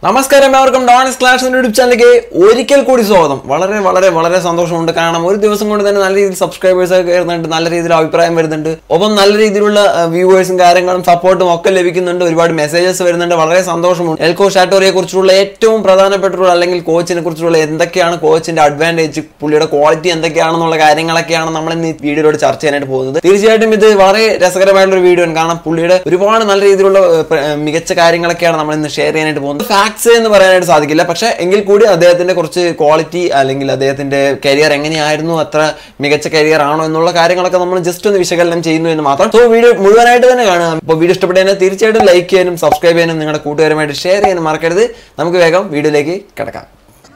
നമസ്കാരം എല്ലാവർക്കും donors clash YouTube ചാനലിലേക്ക് ഒരിക്കൽ കൂടി സ്വാഗതം വളരെ വളരെ വളരെ സന്തോഷമുണ്ട് കാരണം ഒരു ദിവസം കൊണ്ട് തന്നെ നല്ല രീതിയിൽ സബ്സ്ക്രൈബേഴ്സ് ഒക്കെ വരുന്നുണ്ട് നല്ല രീതിയിൽ അഭിപ്രായം വരുന്നുണ്ട് ഒപ്പം നല്ല രീതിയിലുള്ള വ്യൂവേഴ്സും കാര്യങ്ങളും സപ്പോർട്ടും ഒക്കെ ലഭിക്കുന്നുണ്ട് ഒരുപാട് മെസ്സേജസ് വരുന്നുണ്ട് വളരെ സന്തോഷമുണ്ട് എൽകോ ഷാറ്റോറിയെ കുറിച്ചുള്ള ഏറ്റവും പ്രധാനപ്പെട്ടുള്ള അല്ലെങ്കിൽ കോച്ചിനെ കുറിച്ചുള്ള എന്തൊക്കെയാണ് കോച്ചിന്റെ അഡ്വാൻറ്റേജ് പുള്ളിയുടെ ക്വാളിറ്റി എന്തൊക്കെയാണെന്നുള്ള കാര്യങ്ങളൊക്കെയാണ് നമ്മൾ ഇന്ന് ഈ വീഡിയോയിലൂടെ ചർച്ച ചെയ്യാനായിട്ട് പോകുന്നത് തീർച്ചയായിട്ടും ഇത് വളരെ രസകരമായിട്ടുള്ള ഒരു വീഡിയോ ആണ് കാരണം പുള്ളിയുടെ ഒരുപാട് നല്ല രീതിയിലുള്ള ഏഹ്, പ്ര- ഏഹ്, മികച്ച കാര്യങ്ങളൊക്കെയാണ് നമ്മൾ ഇന്ന് ഷെയർ ചെയ്യാനായിട്ട് പോകുന്നത് ഫാക്ട്സ് എന്ന് പറയാനായിട്ട് സാധിക്കില്ല പക്ഷെ എങ്കിൽ കൂടി അദ്ദേഹത്തിന്റെ കുറച്ച് ക്വാളിറ്റി അല്ലെങ്കിൽ അദ്ദേഹത്തിന്റെ കരിയർ എങ്ങനെയായിരുന്നു അത്ര മികച്ച കരിയർ ആണോ എന്നുള്ള കാര്യങ്ങളൊക്കെ നമ്മൾ ജസ്റ്റ് ഒന്ന് വിശകലനം ചെയ്യുന്നു എന്ന് മാത്രം സോ വീഡിയോ മുഴുവനായിട്ട് തന്നെ കാണാം അപ്പോൾ വീഡിയോ ഇഷ്ടപ്പെട്ടതിനെ തീർച്ചയായിട്ടും ലൈക്ക് ചെയ്യാനും സബ്സ്ക്രൈബ് ചെയ്യാനും നിങ്ങളുടെ കൂട്ടുകാരുമായിട്ട് ഷെയർ ചെയ്യാനും മറക്കരുത് നമുക്ക് വേഗം വീഡിയോയിലേക്ക് കിടക്കാം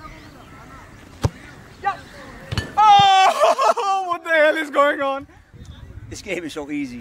Oh, what the hell is going on? This game is so easy.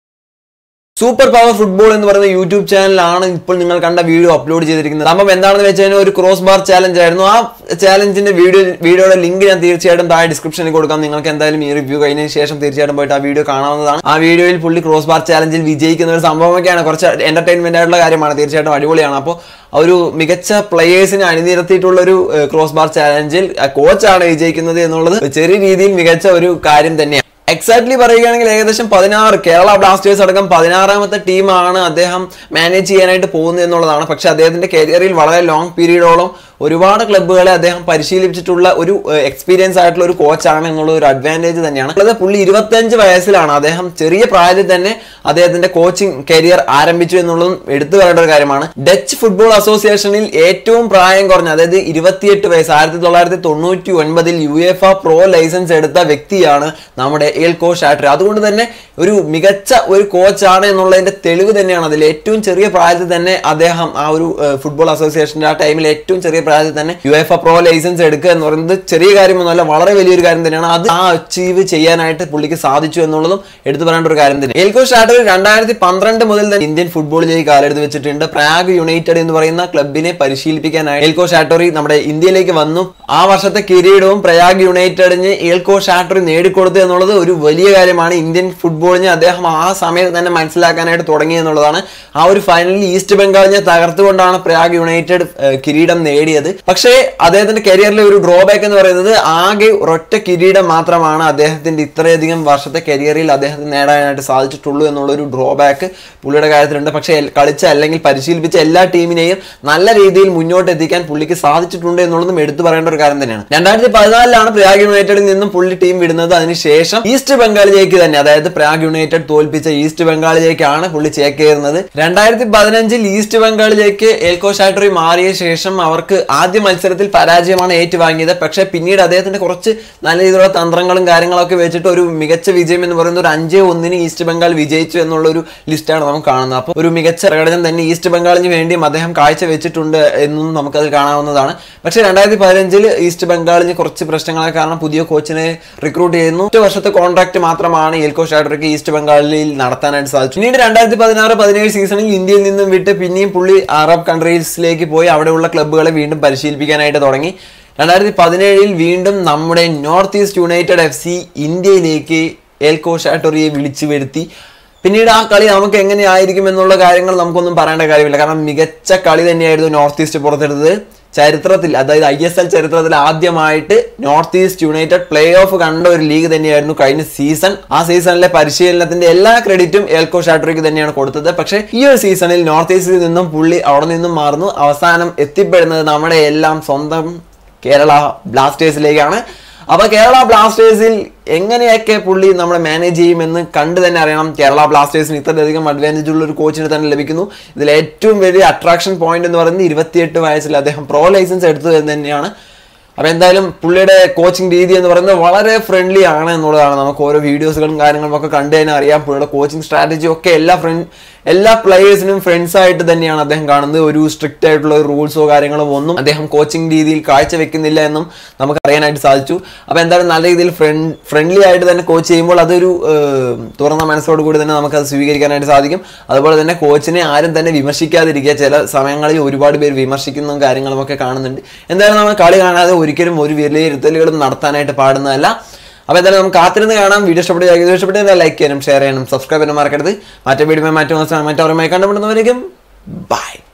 Super power football എന്ന് പറയുന്ന യൂട്യൂബ് ചാനലാണ് ഇപ്പോൾ നിങ്ങൾ കണ്ട വീഡിയോ അപ്ലോഡ് ചെയ്തിരിക്കുന്നത് സംഭവം എന്താണെന്ന് വെച്ച് കഴിഞ്ഞാൽ ഒരു ക്രോസ് ബാർ ചാലഞ്ച് ആയിരുന്നു ആ ചാലഞ്ചിന്റെ വീഡിയോ വീഡിയോയുടെ ലിങ്ക് ഞാൻ തീർച്ചയായിട്ടും താഴെ ഡിസ്ക്രിപ്ഷനിൽ കൊടുക്കാം നിങ്ങൾക്ക് എന്തായാലും ഈ റിവ്യൂ കഴിഞ്ഞതിന് ശേഷം തീർച്ചയായിട്ടും പോയിട്ട് ആ വീഡിയോ കാണാവുന്നതാണ് ആ വീഡിയോയിൽ പുള്ളി ക്രോസ് ബാർ ചാലഞ്ചിൽ വിജയിക്കുന്ന ഒരു സംഭവമൊക്കെയാണ് കുറച്ച് എന്റർടൈൻമെന്റ് ആയിട്ടുള്ള കാര്യമാണ് തീർച്ചയായിട്ടും അടിപൊളിയാണ് അപ്പോൾ ഒരു മികച്ച പ്ലേയേഴ്സിനെ അണിനിരത്തിയിട്ടുള്ള ഒരു ക്രോസ് ബാർ ചാലഞ്ചിൽ കോച്ചാണ് വിജയിക്കുന്നത് എന്നുള്ളത് ചെറിയ രീതിയിൽ മികച്ച ഒരു കാര്യം തന്നെയാണ് എക്സാക്ട്ലി പറയുകയാണെങ്കിൽ ഏകദേശം പതിനാറ് കേരള ബ്ലാസ്റ്റേഴ്സ് അടക്കം പതിനാറാമത്തെ ടീമാണ് അദ്ദേഹം മാനേജ് ചെയ്യാനായിട്ട് പോകുന്നത് എന്നുള്ളതാണ് പക്ഷെ അദ്ദേഹത്തിന്റെ കരിയറിൽ വളരെ ലോങ് പീരീഡോളം ഒരുപാട് ക്ലബ്ബുകളെ അദ്ദേഹം പരിശീലിപ്പിച്ചിട്ടുള്ള ഒരു എക്സ്പീരിയൻസ് ആയിട്ടുള്ള ഒരു കോച്ചാണ് എന്നുള്ള ഒരു അഡ്വാൻറ്റേജ് തന്നെയാണ് അതായത് പുള്ളി ഇരുപത്തഞ്ച് വയസ്സിലാണ് അദ്ദേഹം ചെറിയ പ്രായത്തിൽ തന്നെ അദ്ദേഹത്തിന്റെ കോച്ചിങ് കരിയർ ആരംഭിച്ചു എന്നുള്ളതും എടുത്തു പറയേണ്ട ഒരു കാര്യമാണ് ഡച്ച് ഫുട്ബോൾ അസോസിയേഷനിൽ ഏറ്റവും പ്രായം കുറഞ്ഞ അതായത് ഇരുപത്തിയെട്ട് വയസ്സ് ആയിരത്തി തൊള്ളായിരത്തി തൊണ്ണൂറ്റി ഒൻപതിൽ UEFA pro licence എടുത്ത വ്യക്തിയാണ് നമ്മുടെ എൽകോ ഷാട്രി അതുകൊണ്ട് തന്നെ ഒരു മികച്ച ഒരു കോച്ചാണ് എന്നുള്ളതിന്റെ തെളിവ് തന്നെയാണ് അതിൽ ഏറ്റവും ചെറിയ പ്രായത്തിൽ തന്നെ അദ്ദേഹം ആ ഒരു ഫുട്ബോൾ അസോസിയേഷന്റെ ആ ടൈമിൽ ഏറ്റവും ചെറിയ പ്രായത്തിൽ തന്നെ യു എഫ് പ്രോ ലൈസൻസ് എടുക്കുക എന്ന് പറയുന്നത് ചെറിയ കാര്യമൊന്നുമല്ല വളരെ വലിയൊരു കാര്യം തന്നെയാണ് അത് ആ അച്ചീവ് ചെയ്യാനായിട്ട് പുള്ളിക്ക് സാധിച്ചു എന്നുള്ളതും എടുത്തു പറയേണ്ട ഒരു കാര്യം തന്നെ എൽകോ ഷാട്ടർ രണ്ടായിരത്തി പന്ത്രണ്ട് മുതൽ തന്നെ ഇന്ത്യൻ ഫുട്ബോളിലേക്ക് കാലെടുത്ത് വെച്ചിട്ടുണ്ട് പ്രാഗ് യുണൈറ്റഡ് എന്ന് പറയുന്ന ക്ലബിനെ പരിശീലിപ്പിക്കാനായി എൽകോ ഷാട്ടോറി നമ്മുടെ ഇന്ത്യയിലേക്ക് വന്നു ആ വർഷത്തെ കിരീടവും പ്രയാഗ് യുണൈറ്റഡിന് എൽകോ ഷാട്ടോറി നേടിക്കൊടുത്തു എന്നുള്ളത് ഒരു വലിയ കാര്യമാണ് ഇന്ത്യൻ ഫുട്ബോളിനെ അദ്ദേഹം ആ സമയത്ത് തന്നെ മനസ്സിലാക്കാനായിട്ട് തുടങ്ങി എന്നുള്ളതാണ് ആ ഒരു ഫൈനലിൽ ഈസ്റ്റ് ബംഗാളിനെ തകർത്തുകൊണ്ടാണ് പ്രയാഗ് യുണൈറ്റഡ് ഏഹ്, കിരീടം നേടിയത് പക്ഷേ അദ്ദേഹത്തിന്റെ കരിയറിലെ ഒരു ഡ്രോബാക്ക് എന്ന് പറയുന്നത് ആകെ ഒരൊറ്റ കിരീടം മാത്രമാണ് അദ്ദേഹത്തിന്റെ ഇത്രയധികം വർഷത്തെ കരിയറിൽ അദ്ദേഹത്തിന് നേടാനായിട്ട് സാധിച്ചിട്ടുള്ളൂ എന്നുള്ള ഒരു ഡ്രോബാക്ക് പുള്ളിയുടെ കാര്യത്തിലുണ്ട് പക്ഷേ എൽ- കളിച്ച അല്ലെങ്കിൽ പരിശീലിപ്പിച്ച എല്ലാ ടീമിനെയും നല്ല രീതിയിൽ മുന്നോട്ട് എത്തിക്കാൻ പുള്ളിക്ക് സാധിച്ചിട്ടുണ്ട് എന്നുള്ളതും എടുത്തു പറയേണ്ട ഒരു കാര്യം തന്നെയാണ് രണ്ടായിരത്തി പതിനാലിലാണ് പ്രയാഗ് യുണൈറ്റഡിൽ നിന്നും പുള്ളി ടീം വിടുന്നത് അതിനുശേഷം ഈസ്റ്റ് ബംഗാളിലേക്ക് തന്നെ അതായത് പ്രാഗ് യുണൈറ്റഡ് തോൽപ്പിച്ച ഈസ്റ്റ് ബംഗാളിലേക്കാണ് പുള്ളി ചേക്കേറുന്നത് രണ്ടായിരത്തി പതിനഞ്ചിൽ ഈസ്റ്റ് ബംഗാളിലേക്ക് എൽകോ ഷാട്ടറി മാറിയ ശേഷം അവർക്ക് ആദ്യ മത്സരത്തിൽ പരാജയമാണ് ഏറ്റുവാങ്ങിയത് പക്ഷേ പിന്നീട് അദ്ദേഹത്തിന്റെ കുറച്ച് നല്ല രീതിയിലുള്ള തന്ത്രങ്ങളും കാര്യങ്ങളൊക്കെ വെച്ചിട്ട് ഒരു മികച്ച വിജയം എന്ന് പറയുന്നത് ഒരു അഞ്ച് ഒന്നിന് ഈസ്റ്റ് ബംഗാൾ വിജയിച്ചു എന്നുള്ള ഒരു ലിസ്റ്റാണ് നമുക്ക് കാണുന്നത് അപ്പോൾ ഒരു മികച്ച പ്രകടനം തന്നെ ഈസ്റ്റ് ബംഗാളിന് വേണ്ടിയും അദ്ദേഹം കാഴ്ച വെച്ചിട്ടുണ്ട് എന്നും നമുക്കത് കാണാവുന്നതാണ് പക്ഷേ രണ്ടായിരത്തി പതിനഞ്ചിൽ ഈസ്റ്റ് ബംഗാളിന് കുറച്ച് പ്രശ്നങ്ങളെ കാരണം പുതിയ കോച്ചിനെ റിക്രൂട്ട് ചെയ്യുന്നു ഒറ്റ വർഷത്തെ കോൺട്രാക്ട് മാത്രമാണ് എൽകോ ഷാഡർക്ക് ഈസ്റ്റ് ബംഗാളിൽ നടത്താനായിട്ട് സാധിച്ചു പിന്നീട് രണ്ടായിരത്തി പതിനാറ് പതിനേഴ് സീസണിൽ ഇന്ത്യയിൽ നിന്നും വിട്ട് പിന്നെയും പുള്ളി അറബ് കൺട്രീസിലേക്ക് പോയി അവിടെയുള്ള ക്ലബ്ബുകളെ വീണ്ടും പരിശീലിപ്പിക്കാനായിട്ട് തുടങ്ങി രണ്ടായിരത്തി പതിനേഴിൽ വീണ്ടും നമ്മുടെ North East United F C ഇന്ത്യയിലേക്ക് എൽകോ ഷാട്ടോറിയെ വിളിച്ചു വരുത്തി പിന്നീട് ആ കളി നമുക്ക് എങ്ങനെയായിരിക്കും എന്നുള്ള കാര്യങ്ങൾ നമുക്കൊന്നും പറയേണ്ട കാര്യമില്ല കാരണം മികച്ച കളി തന്നെയായിരുന്നു നോർത്ത് ഈസ്റ്റ് പുറത്തെടുത്തത് ചരിത്രത്തിൽ അതായത് ഐ എസ് എൽ ചരിത്രത്തിൽ ആദ്യമായിട്ട് North East United play off കണ്ട ഒരു ലീഗ് തന്നെയായിരുന്നു കഴിഞ്ഞ സീസൺ ആ സീസണിലെ പരിശീലനത്തിന്റെ എല്ലാ ക്രെഡിറ്റും എൽകോ ഷാട്രിക്ക് തന്നെയാണ് കൊടുത്തത് പക്ഷേ ഈ ഒരു സീസണിൽ നോർത്ത് ഈസ്റ്റിൽ നിന്നും പുള്ളി അവിടെ നിന്നും മാറുന്നു അവസാനം എത്തിപ്പെടുന്നത് നമ്മുടെ എല്ലാം സ്വന്തം കേരള ബ്ലാസ്റ്റേഴ്സിലേക്കാണ് അപ്പൊ കേരള ബ്ലാസ്റ്റേഴ്സിൽ എങ്ങനെയൊക്കെ പുള്ളി നമ്മളെ മാനേജ് ചെയ്യുമെന്ന് കണ്ടു തന്നെ അറിയണം കേരള ബ്ലാസ്റ്റേഴ്സിന് ഇത്രയധികം അഡ്വാൻറ്റേജ് ഉള്ള ഒരു കോച്ചിന് തന്നെ ലഭിക്കുന്നു ഇതിൽ ഏറ്റവും വലിയ അട്രാക്ഷൻ പോയിന്റ് എന്ന് പറയുന്നത് ഇരുപത്തിയെട്ട് വയസ്സിൽ അദ്ദേഹം പ്രോ ലൈസൻസ് എടുത്തത് എന്ന് തന്നെയാണ് അപ്പൊ എന്തായാലും പുള്ളിയുടെ കോച്ചിങ് രീതി എന്ന് പറയുന്നത് വളരെ ഫ്രണ്ട്ലി ആണ് എന്നുള്ളതാണ് നമുക്ക് ഓരോ വീഡിയോസുകളും കാര്യങ്ങളും ഒക്കെ കണ്ടു തന്നെ അറിയാം പുള്ളിയുടെ കോച്ചിങ് സ്ട്രാറ്റജി ഒക്കെ എല്ലാ ഫ്രണ്ട് എല്ലാ പ്ലേയേഴ്സിനും ഫ്രണ്ട്സ് ആയിട്ട് തന്നെയാണ് അദ്ദേഹം കാണുന്നത് ഒരു സ്ട്രിക്റ്റ് ആയിട്ടുള്ള റൂൾസോ കാര്യങ്ങളോ ഒന്നും അദ്ദേഹം കോച്ചിങ് രീതിയിൽ കാഴ്ചവെക്കുന്നില്ല എന്നും നമുക്ക് അറിയാനായിട്ട് സാധിച്ചു അപ്പൊ എന്തായാലും നല്ല രീതിയിൽ ഫ്രണ്ട് ഫ്രണ്ട്ലി ആയിട്ട് തന്നെ കോച്ച് ചെയ്യുമ്പോൾ അതൊരു ഏഹ്, തുറന്ന മനസ്സോട് കൂടി തന്നെ നമുക്ക് അത് സ്വീകരിക്കാനായിട്ട് സാധിക്കും അതുപോലെ തന്നെ കോച്ചിനെ ആരും തന്നെ വിമർശിക്കാതിരിക്കുക ചില സമയങ്ങളിൽ ഒരുപാട് പേര് വിമർശിക്കുന്നതും കാര്യങ്ങളും ഒക്കെ കാണുന്നുണ്ട് എന്തായാലും നമ്മൾ കളി കാണാതെ ഒരിക്കലും ഒരു വിലയിരുത്തലുകളും നടത്താനായിട്ട് പാടുന്നതല്ല അപ്പോൾ എന്തായാലും നമുക്ക് കാത്തിരുന്ന് കാണാം വീഡിയോ ഇഷ്ടപ്പെട്ട ഇഷ്ടപ്പെട്ട ലൈക്ക് ചെയ്യാനും ഷെയർ ചെയ്യാനും സബ്സ്ക്രൈബ് ചെയ്യാനും മറക്കരുത് മറ്റേ വീഡിയോ മറ്റു മറ്റവരുമായി കണ്ടുപിടുന്നവരേക്കും ബൈ